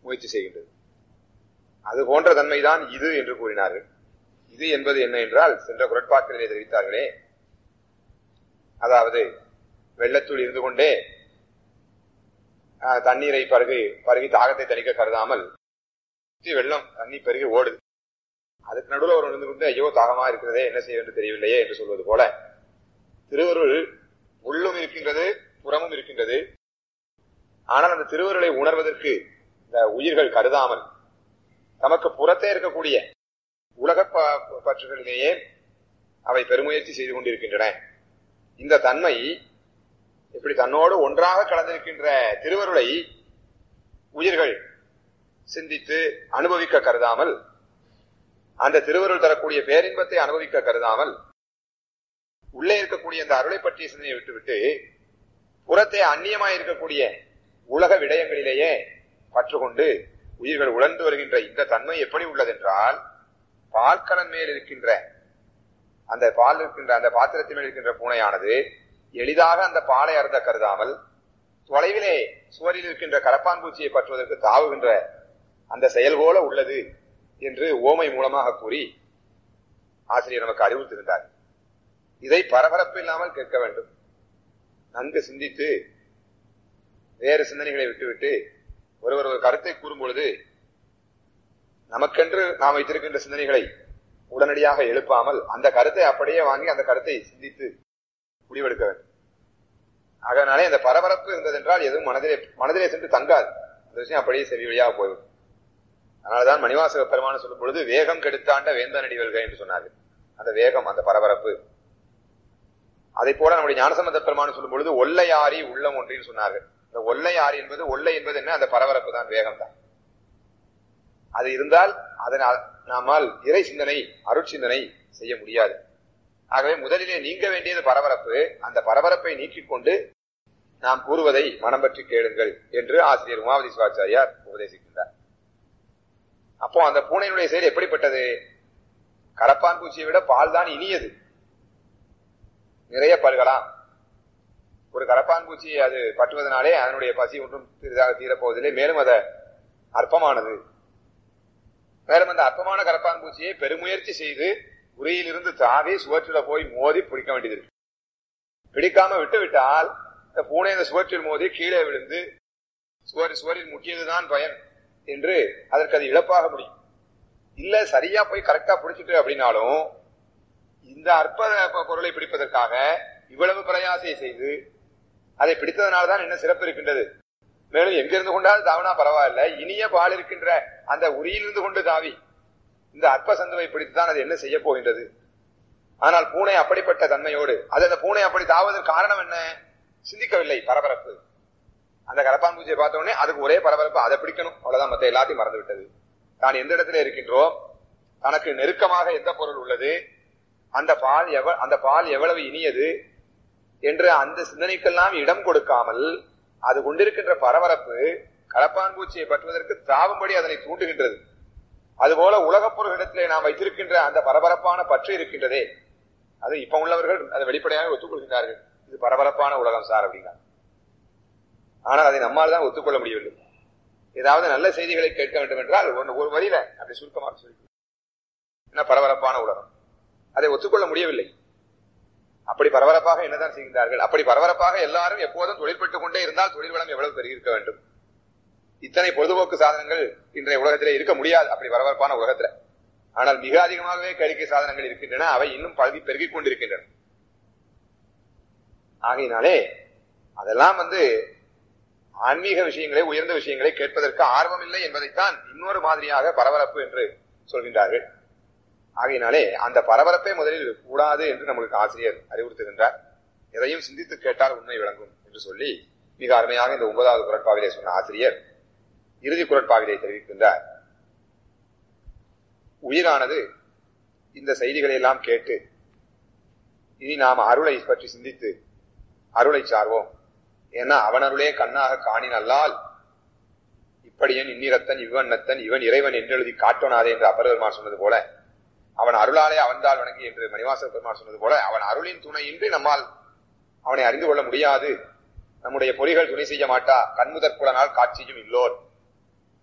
முயற்சி செய்கின்றது அது போன்ற தன்மைதான் இது என்று கூறினார்கள் இது என்பது என்ன என்றால் சென்ற குரட்பாக்களிலே தெரிவித்தார்களே அதாவது வெள்ளத்துள் இருந்து கொண்டே ஆஹ், தண்ணீரை பருகி பருகி தாகத்தை தணிக்க கருதாமல் சுற்றி வெள்ளம் தண்ணி பெருகி ஓடுது அதுக்கு நடுவில் ஒரு இருந்து கொண்டு ஐயோ தாகமா இருக்கிறதே என்ன செய்ய என்று தெரியவில்லையே என்று சொல்வது போல திருவருள் உள்ளும் இருக்கின்றது புறமும் இருக்கின்றது ஆனால் அந்த திருவருளை உணர்வதற்கு இந்த உயிர்கள் கருதாமல் நமக்கு புறத்தே இருக்கக்கூடிய உலக ப- பற்றுகளிலேயே அவை பெருமுயற்சி செய்து கொண்டிருக்கின்றன இந்த தன்மை இப்படி தன்னோடு ஒன்றாக கலந்திருக்கின்ற திருவருளை உயிர்கள் சிந்தித்து அனுபவிக்க கருதாமல் அந்த திருவருள் தரக்கூடிய பேரின்பத்தை அனுபவிக்க கருதாமல் உள்ளே இருக்கக்கூடிய அந்த அருளை பற்றிய சிந்தனையை விட்டுவிட்டு புறத்தே அந்நியமாய் இருக்கக்கூடிய உலக விடயங்களிலேயே பற்று கொண்டு உயிர்கள் உழந்து வருகின்ற இந்த தன்மை எப்படி உள்ளதென்றால் பால்கலன் மேல் இருக்கின்ற அந்த பால் இருக்கின்ற அந்த பாத்திரத்தின் மேல் இருக்கின்ற பூனையானது எளிதாக அந்த பாலை அருந்த கருதாமல் தொலைவிலே சுவரில் இருக்கின்ற கரப்பான் பூச்சியை பற்றுவதற்கு தாவுகின்ற அந்த செயல் போல உள்ளது என்று ஓமை மூலமாக கூறி ஆசிரியர் நமக்கு அறிவுறுத்திருந்தார் இதை பரபரப்பு இல்லாமல் கேட்க வேண்டும் நன்கு சிந்தித்து வேறு சிந்தனைகளை விட்டுவிட்டு ஒருவர் ஒரு கருத்தை கூறும் பொழுது நமக்கென்று நாம் வைத்திருக்கின்ற சிந்தனைகளை உடனடியாக எழுப்பாமல் அந்த கருத்தை அப்படியே வாங்கி அந்த கருத்தை சிந்தித்து முடிவெடுக்க வேண்டும் அதனாலே அந்த பரபரப்பு இருந்ததென்றால் எதுவும் மனதிலே மனதிலே சென்று தங்காது அந்த விஷயம் அப்படியே செவி வழியாக போய்விடும் அதனாலதான் மணிவாசக பெருமான சொல்லும் பொழுது வேகம் கெடுத்தாண்ட வேந்தனடி வெல்க என்று சொன்னார்கள் அந்த வேகம் அந்த பரபரப்பு அதை போல நம்முடைய ஞானசம்பந்த பெருமான் சொல்லும் பொழுது ஒல்லையாரி உள்ளம் ஒன்றின்னு சொன்னார்கள் இந்த ஒல்லையாரி என்பது ஒல்லை என்பது என்ன அந்த பரபரப்பு தான் வேகம் தான் அது இருந்தால் அதனால் நம்மால் இறை சிந்தனை அருட்சிந்தனை செய்ய முடியாது ஆகவே முதலிலே நீங்க வேண்டியது பரபரப்பு அந்த பரபரப்பை நீக்கிக் கொண்டு நாம் கூறுவதை மனம் பற்றி கேளுங்கள் என்று ஆசிரியர் உமாவதி சிவாச்சாரியார் உபதேசிக்கின்றார் அப்போ அந்த பூனையினுடைய செயல் எப்படிப்பட்டது கரப்பான் பூச்சியை விட பால் தான் இனியது நிறைய பருகலாம் ஒரு கரப்பான் பூச்சி அது பற்றுவதனாலே அதனுடைய பசி ஒன்றும் சிறிதாக தீரப்போவதில்லை மேலும் அது அற்பமானது மேலும் அந்த அற்பமான கரப்பான் பூச்சியை பெருமுயற்சி செய்து உரையிலிருந்து தாவி சுவற்றில போய் மோதி பிடிக்க வேண்டியது இருக்கு. பிடிக்காம விட்டு விட்டால் இந்த பூனை அந்த சுவற்றில் மோதி கீழே விழுந்து சுவர் சுவரில் முட்டியதுதான் பயன் என்று அதற்கு அது இழப்பாக முடியும் இல்ல சரியா போய் கரெக்டா பிடிச்சிட்டு அப்படின்னாலும் இந்த அற்ப ப- பொருளை பிடிப்பதற்காக இவ்வளவு பிரயாசை செய்து அதை பிடித்ததனால்தான் என்ன சிறப்பு இருக்கின்றது மேலும் எங்கிருந்து கொண்டாலும் தாவனா பரவாயில்ல இனிய பால் இருக்கின்ற அந்த உரியிலிருந்து கொண்டு தாவி இந்த அற்ப சந்துவை பிடித்துதான் அது என்ன செய்ய போகின்றது ஆனால் பூனை அப்படிப்பட்ட தன்மையோடு அது அந்த பூனை அப்படி தாவதற்கு காரணம் என்ன சிந்திக்கவில்லை பரபரப்பு அந்த கரப்பான் பூஜையை பார்த்த உடனே அதுக்கு ஒரே பரபரப்பு அதை பிடிக்கணும் அவ்வளவுதான் மத்த எல்லாத்தையும் மறந்து விட்டது தான் எந்த இடத்துல இருக்கின்றோம் தனக்கு நெருக்கமாக எந்த பொருள் உள்ளது அந்த பால் எவ அந்த பால் எவ்வளவு இனியது என்று அந்த சிந்தனைக்கெல்லாம் இடம் கொடுக்காமல் அது கொண்டிருக்கின்ற பரபரப்பு கரப்பான் பூச்சியை பற்றுவதற்கு தாவும்படி அதனை தூண்டுகின்றது அதுபோல உலகப் பொருளிடத்திலே நாம் வைத்திருக்கின்ற அந்த பரபரப்பான பற்று இருக்கின்றதே அது இப்ப உள்ளவர்கள் அதை வெளிப்படையாக ஒத்துக்கொள்கின்றார்கள் இது பரபரப்பான உலகம் சார் அப்படிங்கிறாங்க ஆனால் அதை நம்மால் தான் ஒத்துக்கொள்ள முடியவில்லை ஏதாவது நல்ல செய்திகளை கேட்க வேண்டும் என்றால் ஒன்னு ஒரு வரியில அப்படி சுருக்கமாக சொல்லி என்ன பரபரப்பான உலகம் அதை ஒத்துக்கொள்ள முடியவில்லை அப்படி பரபரப்பாக என்னதான் செய்கின்றார்கள் அப்படி பரபரப்பாக எல்லாரும் எப்போதும் தொழிற்பட்டுக் கொண்டே இருந்தால் தொழில் வளம் எவ்வளவு பெருகிருக்க வேண்டும் இத்தனை பொழுதுபோக்கு சாதனங்கள் இன்றைய உலகத்திலே இருக்க முடியாது அப்படி பரபரப்பான உலகத்துல ஆனால் மிக அதிகமாகவே கழிக்கை சாதனங்கள் இருக்கின்றன அவை இன்னும் பல்கி பெருகிக் கொண்டிருக்கின்றன ஆகையினாலே அதெல்லாம் வந்து ஆன்மீக விஷயங்களை உயர்ந்த விஷயங்களை கேட்பதற்கு ஆர்வம் இல்லை என்பதைத்தான் இன்னொரு மாதிரியாக பரபரப்பு என்று சொல்கின்றார்கள் ஆகையினாலே அந்த பரபரப்பே முதலில் கூடாது என்று நம்மளுக்கு ஆசிரியர் அறிவுறுத்துகின்றார் எதையும் சிந்தித்து கேட்டால் உண்மை விளங்கும் என்று சொல்லி மிக அருமையாக இந்த ஒன்பதாவது குரட்பாவிலே சொன்ன ஆசிரியர் இறுதி குரட்பாவிலே தெரிவிக்கின்றார் உயிரானது இந்த செய்திகளை எல்லாம் கேட்டு இனி நாம் அருளை பற்றி சிந்தித்து அருளை சார்வோம் ஏன்னா அவனருளே கண்ணாக காணின் அல்லால் இப்படியன் இன்னிரத்தன் இவன்னத்தன் இவன் இறைவன் என்றெழுதி காட்டோனாதே என்று அப்பர் பெருமான் சொன்னது போல அவன் அருளாலே அவன்தால் வணங்கி என்று மணிவாச பெருமான் சொன்னது போல அவன் அருளின் துணையின்றி நம்மால் அவனை அறிந்து கொள்ள முடியாது நம்முடைய பொறிகள் துணை செய்ய மாட்டா கண்முதற் புலனால் காட்சியும் இல்லோர்